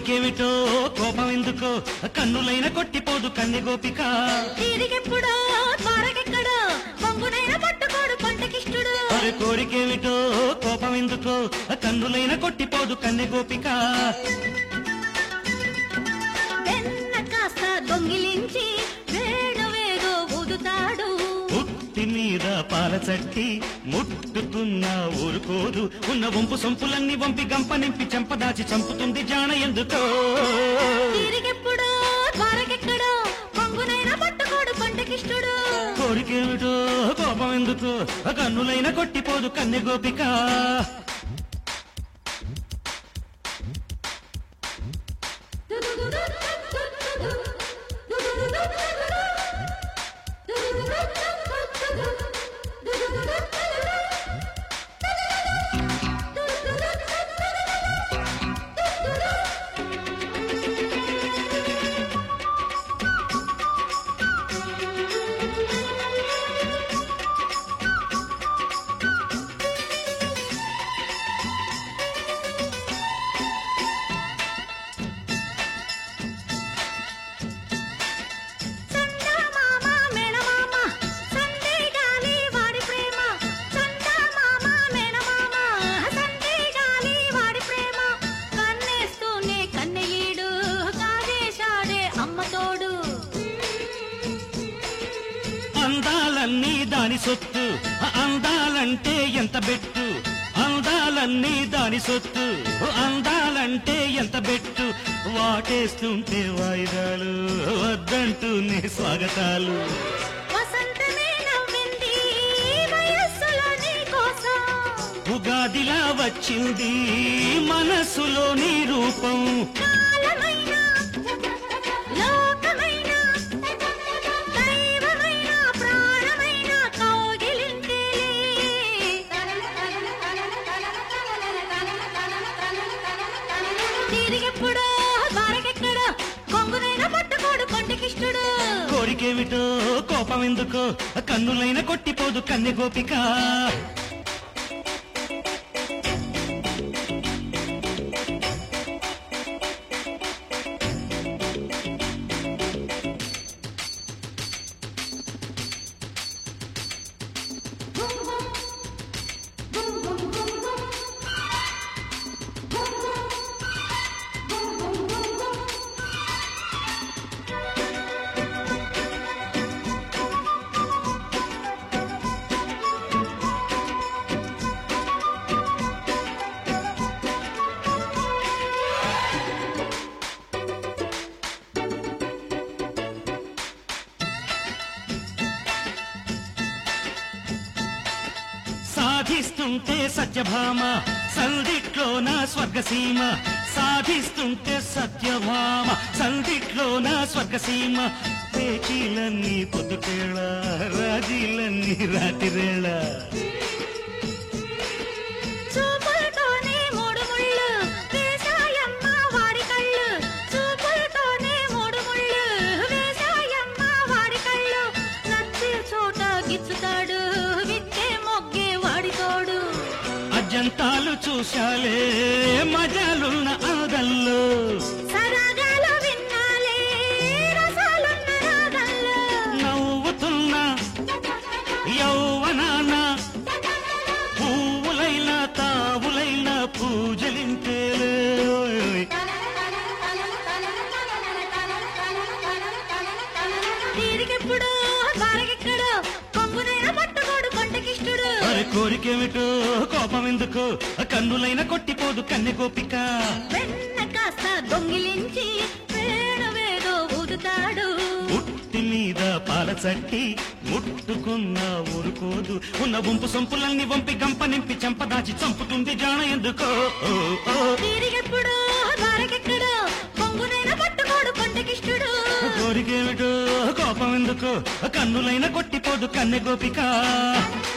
కోరికేమిటో కోపం ఎందుకో కన్నులైన కొట్టిపోదు కన్నె గోపిక తిరిగెప్పుడో త్వరకెక్కడో పొంగునైన పట్టుకోడు పంటకిష్టుడు అరే కోరికేమిటో కోపం ఎందుకో కన్నులైన కొట్టిపోదు కన్నె గోపిక వెన్న కాస్త దొంగిలించి వేణువేగో ఊదుతాడు పుట్టి మీద పాల చట్టి ముట్టుకున్న ఊరుకోదు ఉన్న వంపు సొంపులన్నీ వంపి గంప నింపి చెంపదాచి చంపుతుంది జాన ఎందుకో తిరిగెప్పుడో త్వరకెక్కడో పొంగునైన పట్టుకోడు పంటకిష్టుడు కోరికేమిటో కోపం ఎందుకో కన్నులైన కొట్టిపోదు కన్నె గోపిక చందమామ మేనమామ సందే గాలి వాడి ప్రేమ చందమామ మేనమామ సందే గాలి వాడి ప్రేమ కన్నేస్తూనే కన్నెయ్యడు కాజేశాడే అమ్మ తోడు అందాలన్నీ దాని సొత్తు అందాలంటే ఎంత బెట్టు అందాలన్నీ దాని సొత్తు అందాలంటే ఎంత బెట్టు వాటేస్తుంటే వాయిదాలు వద్దంటూనే స్వాగతాలు వసంతమే నవ్వింది వయస్సులో నీ కోసం ఉగాదిలా వచ్చింది మనసులో నీ రూపం కాలమైన లోకమైన దైవమైన ప్రాణమైన కౌగిలింటే తిరిగెప్పుడో ద్వారకెక్కడో కొంగునైన పట్టుకోడు కొండకిష్టుడు కోరికేమిటో కోపం ఎందుకో కన్నులైన కొట్టిపోదు కన్నె గోపిక సాధిస్తుంటే సత్యభామ సందిట్లో నా స్వర్గసీమ సాధిస్తుంటే సత్యభామ సందిట్లో నా స్వర్గసీమ పేచీలన్నీ పొద్దుకేళ రాజీలన్నీ రాతిరేళ చూపులతోనే మూడు ముళ్ళు వేసాయమ్మ వాడి కళ్ళు చూపులతోనే మూడు ముళ్ళు వేసాయమ్మ వాడి కళ్ళు నచ్చే చోట గిచ్చుతాడు విచ్చే మొగ్గే వాడి తోడు అజంతాలు చూశాలే మజాలున్న ఆదల్లో సరాగాలు విన్నాలే రసాలున్న రాగల్లో నవ్వుతున్న యౌవనాన పువ్వులైన తావులైన పూజలింటేలే ఓయ్ ఓయ్. తీరికెప్పుడు బారకెక్కడు కొంగునైనా పట్టుకోడు కొంటకిష్టుడు అరే కోరికేమిటో కోపం ఎందుకో కన్నులైన కొట్టిపోదు కన్నె గోపిక వెన్న కాస్త దొంగిలించి వేణువేదో ఊదుతాడు పుట్టి మీద పాల చట్టి ముట్టుకున్న ఊరుకోదు ఉన్న వంపు సొంపులన్నీ వంపి గంప నింపి చెంపదాచి చంపుతుంది జాన ఎందుకో ఓ, ఓ. తీరికెప్పుడు బారకెక్కడు కొంగునైనా పట్టుకోడు కొంటకిష్టుడు కోరికేమిటో కోపం ఎందుకో కన్నులైన కొట్టిపోదు కన్నె గోపిక